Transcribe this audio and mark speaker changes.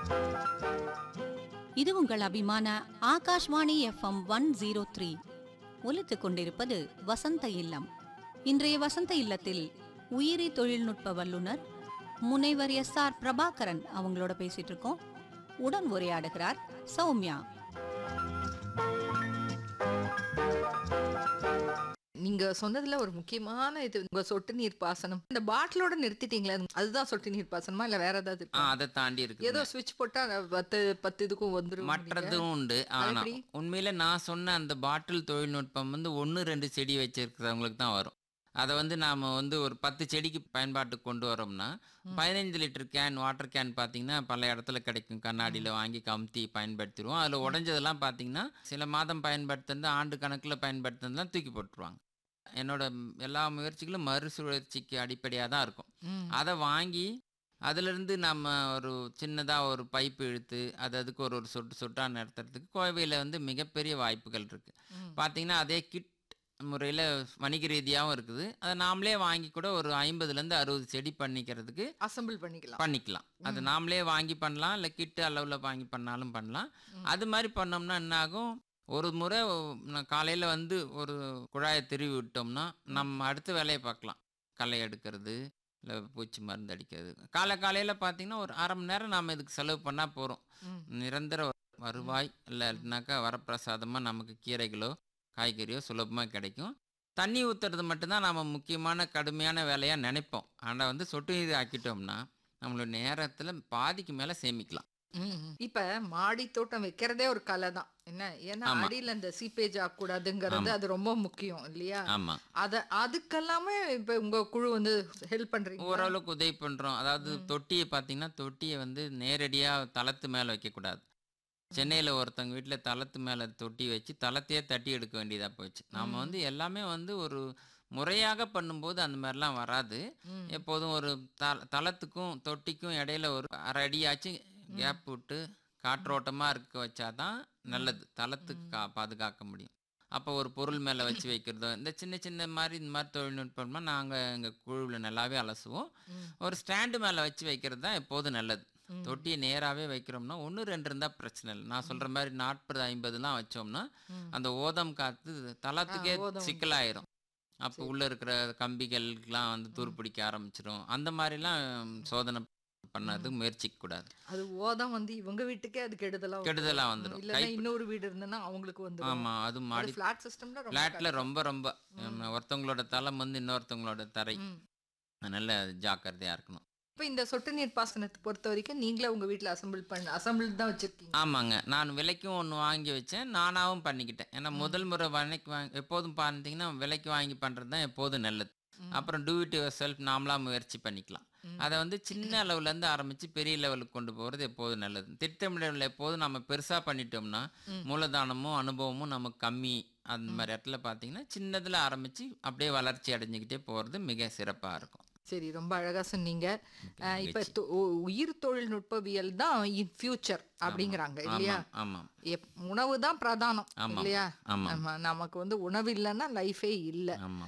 Speaker 1: இது உங்கள் அபிமான Akashvani F M one zero three ஒலித்துக் கொண்டிருப்பது வசந்த இல்லம் இன்றைய வசந்த இல்லத்தில் உயிரி தொழில்நுட்ப வல்லுனர் முனைவர் எஸ் ஆர் பிரபாகரன் அவங்களோட பேசிட்டு இருக்கோம் உடன் உரையாடுகிறார் சௌமியா
Speaker 2: நீங்க சொன்னதுல ஒரு முக்கியமான இது உங்க சொட்டு நீர் பாசனம் இந்த பாட்டிலோட நிறுத்திட்டீங்களே அதுதான் சொட்டு நீர் பாசனமா இல்ல வேற ஏதாவது
Speaker 3: ஆ
Speaker 2: இருக்கா?
Speaker 3: அதை தாண்டி இருக்கு
Speaker 2: ஏதோ சுவிட்ச் போட்டா அது பத்து பத்து இதுக்கும் வந்துரும்
Speaker 3: மற்றதும் உண்டு
Speaker 2: அது
Speaker 3: ஆனா
Speaker 2: எப்படி?
Speaker 3: உண்மையில நான் சொன்ன அந்த பாட்டில் தொழில்நுட்பம் வந்து ஒன்று ரெண்டு செடி வச்சிருக்கிறவங்களுக்கு தான் வரும் அதை வந்து நாம வந்து ஒரு பத்து செடிக்கு பயன்பாட்டுக்கு கொண்டு வரோம்னா பதினைஞ்சு லிட்டர் கேன் வாட்டர் கேன் பார்த்தீங்கன்னா பல இடத்துல கிடைக்கும் கண்ணாடியில் வாங்கி கமுத்தி பயன்படுத்திடுவோம் அதில் உடஞ்சதெல்லாம் பார்த்தீங்கன்னா சில மாதம் பயன்படுத்துறது ஆண்டு கணக்கில் பயன்படுத்துறதுலாம் தூக்கி போட்டுருவாங்க என்னோட ம், எல்லா முயற்சிகளும் மறுசுழற்சிக்கு அடிப்படையாக தான் இருக்கும்
Speaker 2: ம்.
Speaker 3: அதை வாங்கி அதிலிருந்து நம்ம ஒரு சின்னதாக ஒரு பைப்பு இழுத்து அது அதுக்கு ஒரு ஒரு சொட்டு சொட்டாக நடத்துறதுக்கு கோவையில் வந்து மிகப்பெரிய வாய்ப்புகள் இருக்குது
Speaker 2: ம்.
Speaker 3: பார்த்தீங்கன்னா அதே கிட் முறையில் வணிக ரீதியாகவும் இருக்குது அதை நாமளே வாங்கி கூட ஒரு ஐம்பதுலேருந்து அறுபது செடி பண்ணிக்கிறதுக்கு
Speaker 2: அசெம்பிள் பண்ணிக்கலாம்
Speaker 3: பண்ணிக்கலாம் அது நாமளே வாங்கி பண்ணலாம் இல்லை கிட்டு அளவில் வாங்கி பண்ணாலும் பண்ணலாம் அது மாதிரி பண்ணோம்னா என்ன ஆகும் ஒரு முறை காலையில் வந்து ஒரு குழாயை திருவி விட்டோம்னா நம்ம அடுத்த வேலையை பார்க்கலாம் களை எடுக்கிறது இல்லை பூச்சி மருந்து அடிக்கிறது காலை காலையில் பார்த்தீங்கன்னா ஒரு அரை மணி நேரம் நாம் இதுக்கு செலவு பண்ணால் போகிறோம்
Speaker 2: ம்.
Speaker 3: நிரந்தர வருவாய் இல்லைனாக்கா வரப்பிரசாதமாக நமக்கு கீரைகளோ காய்கறியோ சுலபமாக கிடைக்கும் தண்ணி ஊற்றுறது மட்டும்தான் நம்ம முக்கியமான கடுமையான வேலையாக நினைப்போம் ஆனால் வந்து சொட்டு நீர் ஆக்கிட்டோம்னா நம்மளோட நேரத்தில் பாதிக்கு மேலே சேமிக்கலாம்
Speaker 2: ம், ம். இப்ப மாடி தோட்டம் வைக்கிறதே ஒரு கலை தான் என்ன ஏன்னா
Speaker 3: ஆமா.
Speaker 2: அடியில இந்த சீப்பேஜ் ஆகக்கூடாதுங்கிறது
Speaker 3: ஆமா.
Speaker 2: அது ரொம்ப முக்கியம் இல்லையா
Speaker 3: ஆமாம்
Speaker 2: அத அதுக்கெல்லாமே இப்ப உங்க குழு வந்து ஹெல்ப் பண்றீங்க
Speaker 3: ஓரளவுக்கு உதவி பண்ணுறோம் அதாவது தொட்டியை பார்த்தீங்கன்னா தொட்டியை வந்து நேரடியாக தளத்து மேலே வைக்கக்கூடாது சென்னையில் ஒருத்தவங்க வீட்டில் தளத்து மேலே தொட்டி வச்சு தளத்தையே தட்டி எடுக்க வேண்டியதாக போச்சு நாம் வந்து எல்லாமே வந்து ஒரு முறையாக பண்ணும்போது அந்த மாதிரிலாம் வராது
Speaker 2: ம்.
Speaker 3: எப்போதும் ஒரு த தளத்துக்கும் தொட்டிக்கும் இடையில ஒரு அரை அடியாச்சும் கேப் விட்டு காற்றோட்டமாக இருக்க வச்சாதான் நல்லது தளத்துக்கு கா பாதுகாக்க முடியும் அப்போ ஒரு பொருள் மேலே வச்சு வைக்கிறதோ இந்த சின்ன சின்ன மாதிரி இந்த மாதிரி தொழில்நுட்பமா நாங்கள் எங்கள் குழுவில் நல்லாவே அலசுவோம்
Speaker 2: ம்.
Speaker 3: ஒரு ஸ்டாண்டு மேலே வச்சு வைக்கிறது தான் எப்போதும் நல்லது
Speaker 2: ம்.
Speaker 3: தொட்டியை நேராகவே வைக்கிறோம்னா ஒன்று ரெண்டு இருந்தால் பிரச்சனை இல்லை நான் சொல்கிற மாதிரி நாற்பது ஐம்பதுலாம் வச்சோம்னா
Speaker 2: ம்.
Speaker 3: அந்த ஓதம் காத்து தளத்துக்கே
Speaker 2: ஆ, ஓதம்
Speaker 3: சிக்கலாயிரும் அப்போ உள்ளே இருக்கிற கம்பிகளுக்கெல்லாம் வந்து துருப்பிடிக்க ஆரம்பிச்சிடும் அந்த மாதிரிலாம் சோதனை பண்ணதுக்கு முயற்சிக்க கூடாது
Speaker 2: அது ஓதம் வந்து இவங்க வீட்டுக்கே அது கெடுதலா வந்துரும்.
Speaker 3: கெடுதலா வந்துரும்.
Speaker 2: இல்லைன்னா
Speaker 3: கைப்பு-
Speaker 2: இன்னொரு வீடு இருந்ததுன்னா அவங்களுக்கு வந்து
Speaker 3: ஆமாம் அது மாடி
Speaker 2: ஃபிளாட் சிஸ்டம்ல ரொம்ப
Speaker 3: ஃப்ளாட்டில் ரொம்ப ரொம்ப நம்ம ஒருத்தவங்களோட தளம் வந்து இன்னொருத்தவங்களோட தரை
Speaker 2: ம்.
Speaker 3: நல்ல ஜாக்கிரதையாக இருக்கணும்
Speaker 2: இப்ப இந்த சொட்டு நீர் பாசனத்தை பொறுத்த வரைக்கும் நீங்களே உங்க வீட்ல அசெம்பிள் பண்ண அசெம்பிள் தான் வச்சிருக்கீங்க
Speaker 3: ஆமாங்க நான் விலைக்கும் ஒன்று வாங்கி வச்சேன் நானாகவும் பண்ணிக்கிட்டேன் ஏன்னா முதல் முறை விலைக்கு வாங்கி எப்போதும் பார்த்தீங்கன்னா விலைக்கு வாங்கி பண்ணுறது தான் எப்போதும் நல்லது
Speaker 2: ம்.
Speaker 3: அப்புறம் டூ இட் யுவர் செல்ஃப் நாமளாக முயற்சி பண்ணிக்கலாம்
Speaker 2: ம்.
Speaker 3: அதை வந்து சின்ன அளவுலேருந்து ஆரம்பித்து பெரிய லெவலுக்கு கொண்டு போகிறது எப்போதும் நல்லது திட்டமிடல் எப்போதும் நம்ம பெருசாக பண்ணிட்டோம்னா
Speaker 2: ம்.
Speaker 3: மூலதானமும் அனுபவமும் நமக்கு கம்மி அந்த மாதிரி இடத்துல பார்த்தீங்கன்னா சின்னதில் ஆரம்பித்து அப்படியே வளர்ச்சி அடைஞ்சிக்கிட்டே போகிறது மிக சிறப்பாக இருக்கும்
Speaker 2: சரி ரொம்ப அழகா சொன்னீங்க அஹ், இப்ப
Speaker 3: மகிழ்ச்சி.
Speaker 2: தொ- உ- உயிர் தொழில்நுட்பவியல் தான் இன் ஃபியூச்சர் அப்படிங்கிறாங்க இல்லையா
Speaker 3: ஆமாம் ஆமாம்
Speaker 2: எப்- உணவு தான் பிரதானம்
Speaker 3: ஆமாம்.
Speaker 2: இல்லையா
Speaker 3: ஆமாம்
Speaker 2: ஆமா நமக்கு வந்து உணவு இல்லைன்னா லைஃபே இல்ல
Speaker 3: ஆமாம்